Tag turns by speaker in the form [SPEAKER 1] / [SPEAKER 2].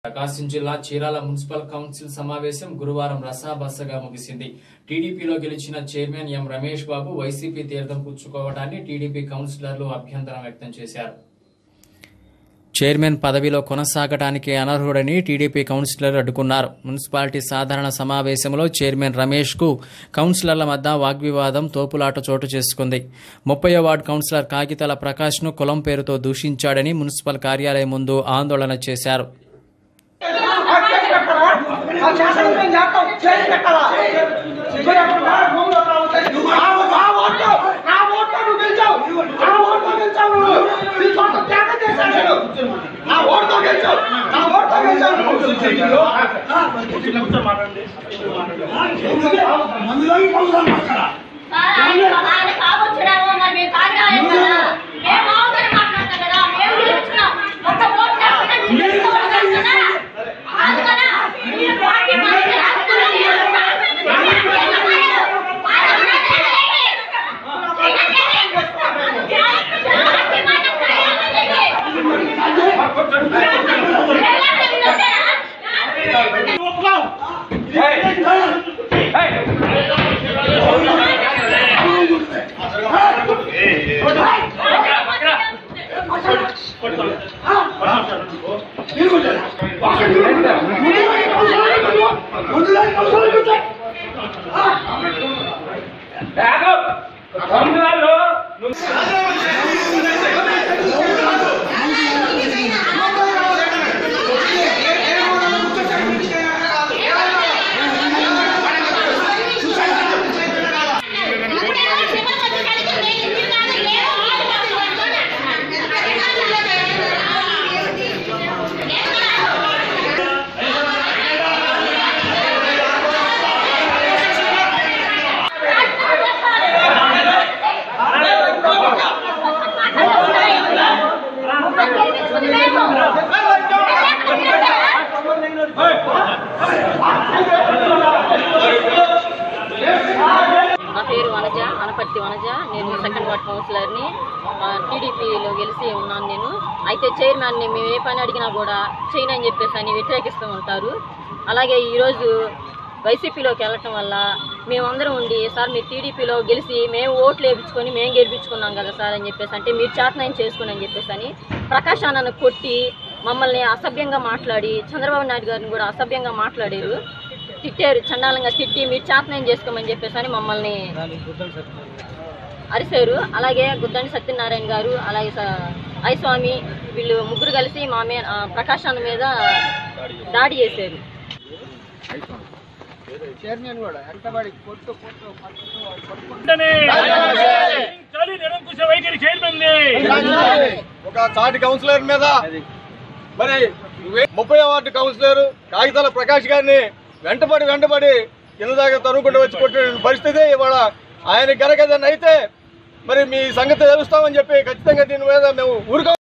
[SPEAKER 1] ప్రకాశం జిల్లా Chirala municipal council సమావేశం గురువారం రసాబసగా ముగిసింది టీడీపీలో గెలిచిన చైర్మన్ ఎం రమేష్ బాబు వైసీపీ తీర్థం పుచ్చుకోవడాన్ని టీడీపీ కౌన్సిలర్లు అభ్యంతరం వ్యక్తం చేశారు చైర్మన్ పదవిలో కొనసాగటానికి అనర్హుడని టీడీపీ కౌన్సిలర్ అడ్డుకున్నారు మున్సిపాలిటీ సాధారణ సమావేశంలో చైర్మన్ రమేష్ కు కౌన్సిలర్ల మధ్య వాగ్వివాదం తోపులాట చోటు చేసుకుంది ముప్పై వార్డు కౌన్సిలర్ కాగితాల ప్రకాష్ ను కులం పేరుతో దూషించాడని మున్సిపల్ కార్యాలయం ముందు ఆందోళన చేశారు
[SPEAKER 2] ఆ శాసనం మేము చేస్తాం చేసి పెట్టాలా నా ఓట్లు నా ఓట్లు నువ్వు గెలిచావు నా ఓట్లు గెలిచావు నువ్వు నీ సొంత త్యాగం చేశాను నేను నా ఓటుతో గెలిచావు నా ఓటుతో గెలిచావు మందులోకి కౌన్సిలర్ మాట్లాడా
[SPEAKER 3] ఆయన కావచ్చుడేమో మరి మేము తాగినాం కదా మేము మామూలుగా మాట్లాడతాం కదా మేము గెలుచున్నాం ఒక్క ఓటు లేకుండా మీరు గెలుచుకోవాలి కదా కాదు కదా మీరు పార్టీ మాత్రం రాస్తున్నారు. పార్టీ మాత్రం
[SPEAKER 2] మందులోకి కౌన్సిలర్ కూర్చోండి.
[SPEAKER 4] నా పేరు వనజ అనపర్తి వనజ నేను సెకండ్ వార్డ్ కౌన్సిలర్ని ఆ, టీడీపీలో గెలిచి ఉన్నాను నేను అయితే చైర్మన్ని మేము ఏ పని అడిగినా కూడా చేయనని చెప్పేసి అని వ్యతిరేకిస్తూ ఉంటారు అలాగే ఈరోజు వైసీపీలోకి వెళ్ళటం వల్ల మేమందరం ఉండి సార్ మీరు టీడీపీలో గెలిచి మేము ఓట్లు వేయించుకొని మేము గెలిపించుకున్నాం కదా సార్ అని చెప్పేసి అంటే మీరు చేతనాయం చేసుకుని అని చెప్పేసి అని ప్రకాష్ అన్నను కొట్టి మమ్మల్ని అసభ్యంగా మాట్లాడి చంద్రబాబు నాయుడు గారిని కూడా అసభ్యంగా మాట్లాడారు తిట్టారు చండాలంగా తిట్టి మీరు చేతనాయం చేసుకోమని చెప్పేసి అని మమ్మల్ని అరిశారు అలాగే గుద్దండి సత్యనారాయణ గారు అలాగే స- ఐస్వామి వీళ్ళు ముగ్గురు కలిసి మా మీద ఆ, ప్రకాష్ అన్న మీద దాడి చేశారు
[SPEAKER 5] వెంటనే చాలి నిరంకుశ వైఖరి చైర్మన్
[SPEAKER 6] ఒక సాటి కౌన్సిలర్ మీద మరి ముప్పై వార్డు కౌన్సిలర్ కాగితాల ప్రకాష్ గారిని వెంటబడి వెంటబడి కింద దాకా తరుముకుంటూ వచ్చి కొట్టిన పరిస్థితి ఇవాళ ఆయన గనక ఏదైనా అయితే మరి మీ సంగతి తెలుస్తామని చెప్పి ఖచ్చితంగా దీని మీద మేము ఊరుకో